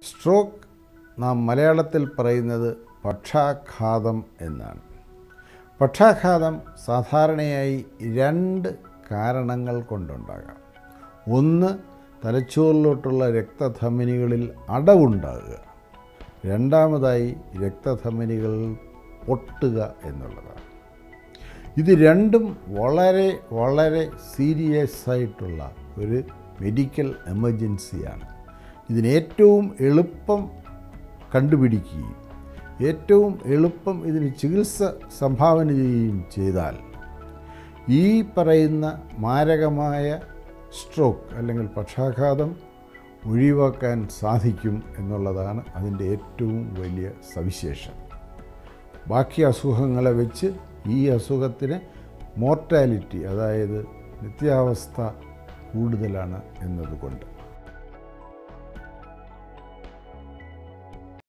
stroke നാം മലയാളത്തിൽ പറയുന്നത് പക്ഷാഘാതം എന്നാണ് പക്ഷാഘാതം സാധാരണയായി രണ്ട് കാരണങ്ങൾ കൊണ്ടുണ്ടാകാം ഒന്ന് തലച്ചോറിലോട്ടുള്ള രക്തധമനികളിൽ അടവുണ്ടാകുക രണ്ടാമതായി രക്തധമനികൾ പൊട്ടുക എന്നുള്ളതാണ് ഇത് രണ്ടും വളരെ വളരെ സീരിയസ് ആയിട്ടുള്ള ഒരു മെഡിക്കൽ എമർജൻസിയാണ് ഇതിന് ഏറ്റവും എളുപ്പം കണ്ടുപിടിക്കുകയും ഏറ്റവും എളുപ്പം ഇതിന് ചികിത്സ സംഭാവന ചെയ്യുകയും ചെയ്താൽ ഈ പറയുന്ന മാരകമായ സ്ട്രോക്ക് അല്ലെങ്കിൽ പക്ഷാഘാതം ഒഴിവാക്കാൻ സാധിക്കും എന്നുള്ളതാണ് അതിൻ്റെ ഏറ്റവും വലിയ സവിശേഷത ബാക്കി അസുഖങ്ങളെ വെച്ച് ഈ അസുഖത്തിന് മോർട്ടാലിറ്റി അതായത് നിത്യാവസ്ഥ കൂടുതലാണ് എന്നതുകൊണ്ട്